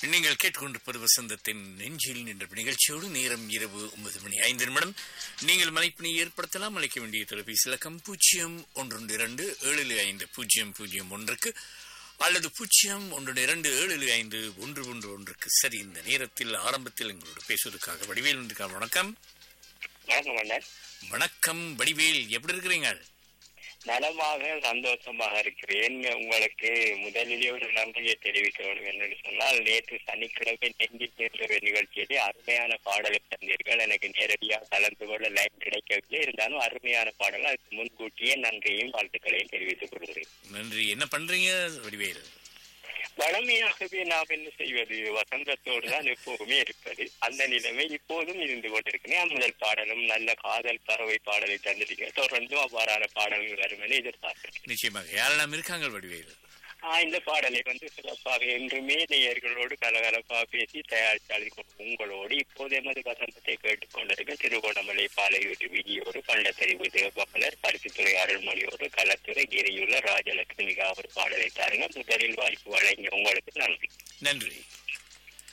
நீங்கள் கேட்டுக்கொண்டிருப்பது வசந்தத்தின் நெஞ்சில் நின்ற நிகழ்ச்சியோடு நேரம் இரவு ஒன்பது மணி ஐந்து நிமிடம் நீங்கள் மலைப்பினை ஏற்படுத்தலாம் அழைக்க வேண்டிய தொலைபேசி இலக்கம் பூஜ்ஜியம் ஒன்று இரண்டு ஏழு ஐந்து பூஜ்ஜியம் பூஜ்ஜியம் ஒன்றுக்கு அல்லது பூஜ்ஜியம் ஒன்று இரண்டு ஏழு ஐந்து ஒன்று ஒன்று ஒன்றுக்கு சரி இந்த நேரத்தில் ஆரம்பத்தில் எங்களோடு பேசுவதற்காக வடிவேல் வந்திருக்கார் வணக்கம் வணக்கம் அண்ணன் வணக்கம் வடிவேல் எப்படி இருக்கிறீங்க நலமாக சந்தோஷமாக இருக்கிறேன் உங்களுக்கு முதலிலே ஒரு நன்றியை தெரிவிக்க வேண்டும் என்று சொன்னால் நேற்று சனிக்கிழமை நெஞ்சி தேர்தல் நிகழ்ச்சியிலே அருமையான பாடலை தந்தீர்கள் எனக்கு நேரடியாக கலந்து கொள்ள லைன் கிடைக்கவில்லை இருந்தாலும் அருமையான பாடல் அதுக்கு முன்கூட்டியே நன்றியும் வாழ்த்துக்களையும் தெரிவித்துக் கொள்கிறேன் நன்றி என்ன பண்றீங்க வடிவேல் வளமையாகவே நாம் என்ன செய்வது வசந்தத்தோடு தான் எப்போதுமே இருப்பது அந்த நிலைமை இப்போதும் இருந்து கொண்டிருக்கிறேன் முதல் பாடலும் நல்ல காதல் பறவை பாடலை தந்திருக்க தொடர்ந்தும் அவ்வாறான பாடல்கள் வரும் என எதிர்பார்க்கிறேன் நிச்சயமாக யாரெல்லாம் இருக்காங்க வடிவேல் ஆஹ் இந்த பாடலை வந்து சிறப்பாக என்றுமே நேயர்களோடு கலகலப்பாக பேசி தயாரித்தாளி உங்களோடு இப்போது எமது வசந்தத்தை கேட்டுக்கொண்டிருக்க திருகோணமலை பாலையூர் விதியோடு பண்டத்தறிவு தேவபாலர் பருத்தித்துறை அருள்மொழியோடு களத்துறை கிரியுள்ள ராஜலட்சுமிகா ஒரு பாடலை தாருங்க முதலில் வாய்ப்பு வழங்கிய உங்களுக்கு நன்றி நன்றி